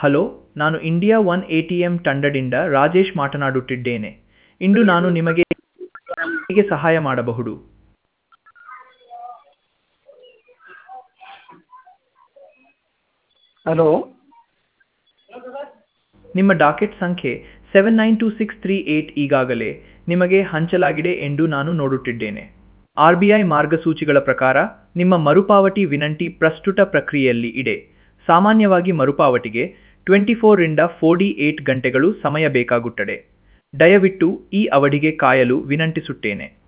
hello ನಾನು India one A T M ತಂಡದಿಂದ ರಾಜೇಶ್ ಮಾತನಾಡುತ್ತಿದ್ದೇನೆ ಇಂದು ನಾನು ನಿಮಗೆ ಹೇಗೆ ಸಹಾಯ ಮಾಡಬಹುದು ಹಲೋ ನಿಮ್ಮ ಡಾಕೆಟ್ ಸಂಖ್ಯೆ seven nine two six three eight ಈಗಾಗಲೇ ನಿಮಗೆ ಹಂಚಲಾಗಿದೆ ಎಂದು ನಾನು ನೋಡುತ್ತಿದ್ದೇನೆ ಆರ್ ಬಿ ಐ ಮಾರ್ಗಸೂಚಿಗಳ ಪ್ರಕಾರ ನಿಮ್ಮ ಮರುಪಾವತಿ ವಿನಂತಿ ಪ್ರಸ್ತುತ ಪ್ರಕ್ರಿಯೆಯಲ್ಲಿ ಇದೆ ಸಾಮಾನ್ಯವಾಗಿ ಮರುಪಾವತಿಗೆ ಟ್ವೆಂಟಿ ಫೋರಿಂದ ಫೋರ್ಟಿ ಏಟ್ ಗಂಟೆಗಳು ಸಮಯ ಬೇಕಾಗುತ್ತದೆ ದಯವಿಟ್ಟು ಈ ಅವಧಿಗೆ ಕಾಯಲು ವಿನಂತಿಸುತ್ತೇನೆ